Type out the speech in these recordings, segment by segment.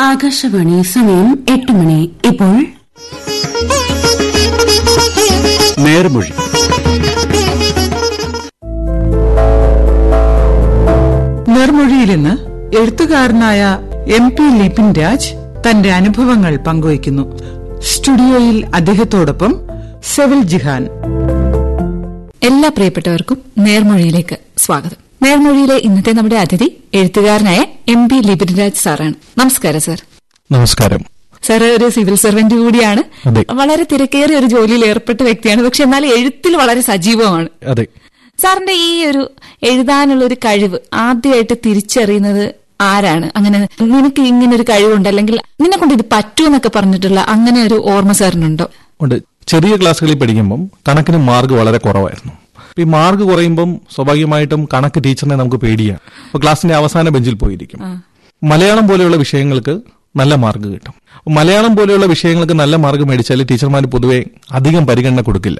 ആകാശവാണി സമയം എട്ട് മണി ഇപ്പോൾ നേർമൊഴി നേർമൊഴിയിൽ ഇന്ന് എഴുത്തുകാരനായ എം പി ലിപിൻ രാജ് തന്റെ അനുഭവങ്ങൾ പങ്കുവയ്ക്കുന്നു സ്റ്റുഡിയോയിൽ അദ്ദേഹത്തോടൊപ്പം സെവിൽ ജിഹാൻ എല്ലാ പ്രിയപ്പെട്ടവർക്കും നേർമൊഴിയിലേക്ക് സ്വാഗതം നേർമൊഴിയിലെ ഇന്നത്തെ നമ്മുടെ അതിഥി എഴുത്തുകാരനായ എം പി ലിപിൻരാജ് സാറാണ് നമസ്കാരം സർ നമസ്കാരം സാർ ഒരു സിവിൽ സർവന്റ് കൂടിയാണ് അതെ. വളരെ തിരക്കേറിയ ഒരു ജോലിയിൽ ഏർപ്പെട്ട വ്യക്തിയാണ് പക്ഷെ എന്നാൽ എഴുത്തിൽ വളരെ സജീവമാണ് അതെ സാറിന്റെ ഈ ഒരു എഴുതാനുള്ള ഒരു കഴിവ് ആദ്യമായിട്ട് തിരിച്ചറിയുന്നത് ആരാണ് അങ്ങനെ നിനക്ക് ഇങ്ങനെ ഒരു കഴിവുണ്ട് അല്ലെങ്കിൽ നിന്നെ കൊണ്ട് ഇത് പറ്റൂ എന്നൊക്കെ പറഞ്ഞിട്ടുള്ള അങ്ങനെ ഒരു ഓർമ്മ സാറിനുണ്ടോ ഉണ്ട് ചെറിയ ക്ലാസ്സുകളിൽ പഠിക്കുമ്പം കണക്കിന് മാർക്ക് വളരെ കുറവായിരുന്നു അപ്പൊ ഈ മാർക്ക് കുറയുമ്പം സ്വാഭാവികമായിട്ടും കണക്ക് ടീച്ചറിനെ നമുക്ക് പേടിയാണ് അപ്പൊ ക്ലാസ്സിന്റെ അവസാന ബെഞ്ചിൽ പോയിരിക്കും മലയാളം പോലെയുള്ള വിഷയങ്ങൾക്ക് നല്ല മാർക്ക് കിട്ടും അപ്പൊ മലയാളം പോലെയുള്ള വിഷയങ്ങൾക്ക് നല്ല മാർക്ക് മേടിച്ചാൽ ടീച്ചർമാർ പൊതുവെ അധികം പരിഗണന കൊടുക്കില്ല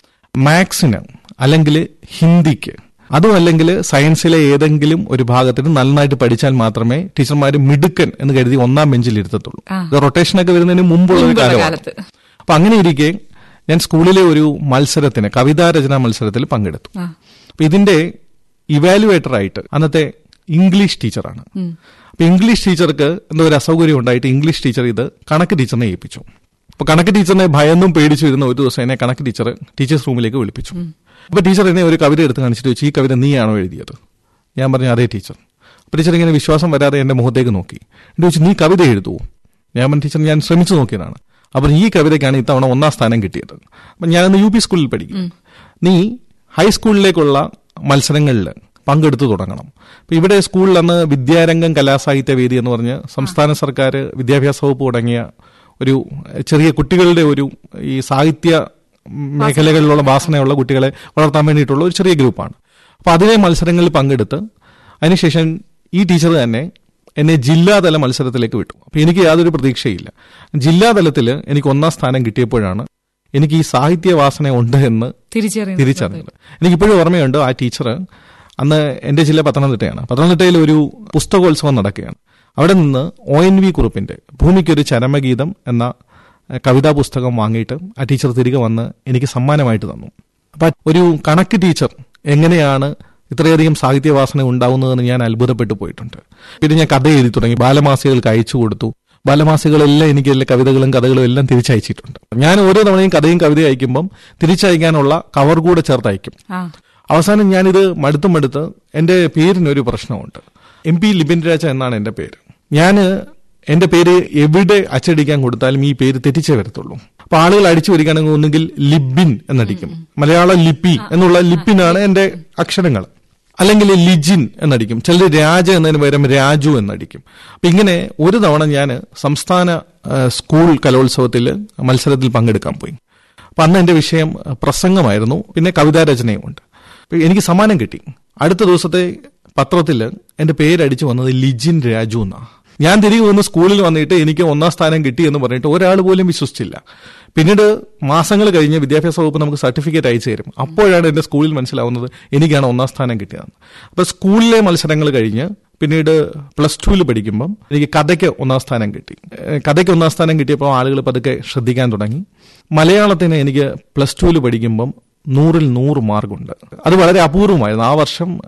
മാത്സിന് അല്ലെങ്കിൽ ഹിന്ദിക്ക് അതും അല്ലെങ്കിൽ സയൻസിലെ ഏതെങ്കിലും ഒരു ഭാഗത്തിന് നന്നായിട്ട് പഠിച്ചാൽ മാത്രമേ ടീച്ചർമാർ മിടുക്കൻ എന്ന് കരുതി ഒന്നാം ബെഞ്ചിൽ ഇരുത്തത്തുള്ളൂ ഇത് റൊട്ടേഷനൊക്കെ വരുന്നതിന് മുമ്പുള്ള ഒരു മുമ്പുള്ള കാലമാണ് കാലത്ത്. അപ്പൊ അങ്ങനെ ഇരിക്കെ ഞാൻ സ്കൂളിലെ ഒരു മത്സരത്തിന് കവിതാ രചനാ മത്സരത്തിൽ പങ്കെടുത്തു അപ്പൊ ഇതിന്റെ ഇവാലുവേറ്റർ ആയിട്ട് അന്നത്തെ ഇംഗ്ലീഷ് ടീച്ചറാണ് അപ്പൊ ഇംഗ്ലീഷ് ടീച്ചർക്ക് എന്തോ ഒരു അസൗകര്യം ഉണ്ടായിട്ട് ഇംഗ്ലീഷ് ടീച്ചർ ഇത് കണക്ക് ടീച്ചറിനെ ഏൽപ്പിച്ചു അപ്പൊ കണക്ക് ടീച്ചറിനെ ഭയന്നും പേടിച്ചു ഇരുന്ന ഒരു ദിവസം എന്നെ കണക്ക് ടീച്ചർ ടീച്ചേഴ്സ് റൂമിലേക്ക് വിളിപ്പിച്ചു അപ്പൊ ടീച്ചർ എന്നെ ഒരു കവിത എടുത്ത് കാണിച്ചിട്ട് ചോദിച്ചു ഈ കവിത നീയാണോ എഴുതിയത് ഞാൻ പറഞ്ഞു അതേ ടീച്ചർ അപ്പൊ ടീച്ചർ ഇങ്ങനെ വിശ്വാസം വരാതെ എന്റെ മുഖത്തേക്ക് നോക്കി എന്നിട്ട് ചോദിച്ചു നീ കവിത എഴുതുവോ ഞാൻ പറഞ്ഞു ടീച്ചർ ഞാൻ ശ്രമിച്ചു നോക്കിയതാണ് അപ്പൊ ഈ കവിതയ്ക്കാണ് ഇത്തവണ ഒന്നാം സ്ഥാനം കിട്ടിയത് അപ്പൊ ഞാനന്ന് യു പി സ്കൂളിൽ പഠിക്കും നീ ഹൈസ്കൂളിലേക്കുള്ള മത്സരങ്ങളിൽ പങ്കെടുത്തു തുടങ്ങണം അപ്പൊ ഇവിടെ സ്കൂളിൽ അന്ന് വിദ്യാരംഗം കലാസാഹിത്യ വേദി എന്ന് പറഞ്ഞ് സംസ്ഥാന സർക്കാർ വിദ്യാഭ്യാസ വകുപ്പ് തുടങ്ങിയ ഒരു ചെറിയ കുട്ടികളുടെ ഒരു ഈ സാഹിത്യ മേഖലകളിലുള്ള വാസനയുള്ള കുട്ടികളെ വളർത്താൻ വേണ്ടിയിട്ടുള്ള ഒരു ചെറിയ ഗ്രൂപ്പാണ് അപ്പൊ അതിലെ മത്സരങ്ങളിൽ പങ്കെടുത്ത് അതിനുശേഷം ഈ ടീച്ചർ തന്നെ എന്നെ ജില്ലാതല മത്സരത്തിലേക്ക് വിട്ടു അപ്പൊ എനിക്ക് യാതൊരു പ്രതീക്ഷയില്ല ജില്ലാതലത്തിൽ എനിക്ക് ഒന്നാം സ്ഥാനം കിട്ടിയപ്പോഴാണ് എനിക്ക് ഈ സാഹിത്യ വാസന ഉണ്ട് എന്ന് തിരിച്ചറിയുന്നത് തിരിച്ചറിഞ്ഞത് എനിക്ക് ഇപ്പോഴും ഓർമ്മയുണ്ട് ആ ടീച്ചർ അന്ന് എന്റെ ജില്ല പത്തനംതിട്ടയാണ് പത്തനംതിട്ടയിൽ ഒരു പുസ്തകോത്സവം നടക്കുകയാണ് അവിടെ നിന്ന് ഒ എൻ വി കുറുപ്പിന്റെ ഭൂമിക്കൊരു ചരമഗീതം എന്ന എഹ്, കവിതാ പുസ്തകം വാങ്ങിയിട്ട് ആ ടീച്ചർ തിരികെ വന്ന് എനിക്ക് സമ്മാനമായിട്ട് തന്നു അപ്പൊ ഒരു കണക്ക് ടീച്ചർ എങ്ങനെയാണ് ഇത്രയധികം സാഹിത്യവാസന ഉണ്ടാവുന്നതെന്ന് ഞാൻ അത്ഭുതപ്പെട്ടു പോയിട്ടുണ്ട് പിന്നെ ഞാൻ കഥ എഴുതി തുടങ്ങി ബാലമാസികൾക്ക് അയച്ചു കൊടുത്തു ബാലമാസികളെല്ലാം എനിക്ക് എല്ലാ കവിതകളും കഥകളും എല്ലാം തിരിച്ചയച്ചിട്ടുണ്ട് ഞാൻ ഓരോ തവണയും കഥയും കവിതയും അയക്കുമ്പം തിരിച്ചയക്കാനുള്ള കവർ കൂടെ ചേർത്ത് അയക്കും ആ അവസാനം ഞാനിത് മടുത്തും മടുത്ത് എന്റെ പേരിനൊരു പ്രശ്നമുണ്ട് എം പി ലിബിൻ രാജ എന്നാണ് എന്റെ പേര് ഞാൻ എന്റെ പേര് എവിടെ അച്ചടിക്കാൻ കൊടുത്താലും ഈ പേര് തെറ്റിച്ചേ വരത്തുള്ളൂ അപ്പൊ ആളുകൾ അടിച്ചു വരികയാണെങ്കിൽ ഒന്നുകിൽ ലിബിൻ എന്നടിക്കും മലയാള ലിപി എന്നുള്ള ലിപ്പിനാണ് എന്റെ അക്ഷരങ്ങൾ അല്ലെങ്കിൽ ലിജിൻ എന്നടിക്കും ചിലർ രാജ എന്നതിന് പകരം രാജു എന്നടിക്കും അപ്പൊ ഇങ്ങനെ ഒരു തവണ ഞാൻ സംസ്ഥാന ആ, സ്കൂൾ കലോത്സവത്തിൽ മത്സരത്തിൽ പങ്കെടുക്കാൻ പോയി അപ്പൊ അന്ന് എന്റെ വിഷയം അഹ്, പ്രസംഗമായിരുന്നു പിന്നെ കവിതാരചനയും ഉണ്ട് അപ്പൊ എനിക്ക് സമ്മാനം കിട്ടി അടുത്ത ദിവസത്തെ പത്രത്തിൽ എന്റെ പേരടിച്ചു വന്നത് ലിജിൻ രാജു എന്നാ ഞാൻ തിരികെ വന്ന് സ്കൂളിൽ വന്നിട്ട് എനിക്ക് ഒന്നാം സ്ഥാനം കിട്ടി എന്ന് പറഞ്ഞിട്ട് ഒരാൾ പോലും വിശ്വസിച്ചില്ല പിന്നീട് മാസങ്ങൾ കഴിഞ്ഞ് വിദ്യാഭ്യാസ വകുപ്പ് നമുക്ക് സർട്ടിഫിക്കറ്റ് അയച്ചു തരും അപ്പോഴാണ് എന്റെ സ്കൂളിൽ മനസ്സിലാവുന്നത് എനിക്കാണ് ഒന്നാം സ്ഥാനം കിട്ടിയതെന്ന് അപ്പൊ സ്കൂളിലെ മത്സരങ്ങൾ കഴിഞ്ഞ് പിന്നീട് പ്ലസ് ടുവിൽ പഠിക്കുമ്പം എനിക്ക് കഥയ്ക്ക് ഒന്നാം സ്ഥാനം കിട്ടി ഏഹ് കഥയ്ക്ക് ഒന്നാം സ്ഥാനം കിട്ടിയപ്പോൾ ആളുകൾ പതുക്കെ ശ്രദ്ധിക്കാൻ തുടങ്ങി മലയാളത്തിന് എനിക്ക് പ്ലസ് ടുവിൽ പഠിക്കുമ്പം നൂറിൽ നൂറ് മാർക്കുണ്ട് അത് വളരെ അപൂർവമായിരുന്നു ആ വർഷം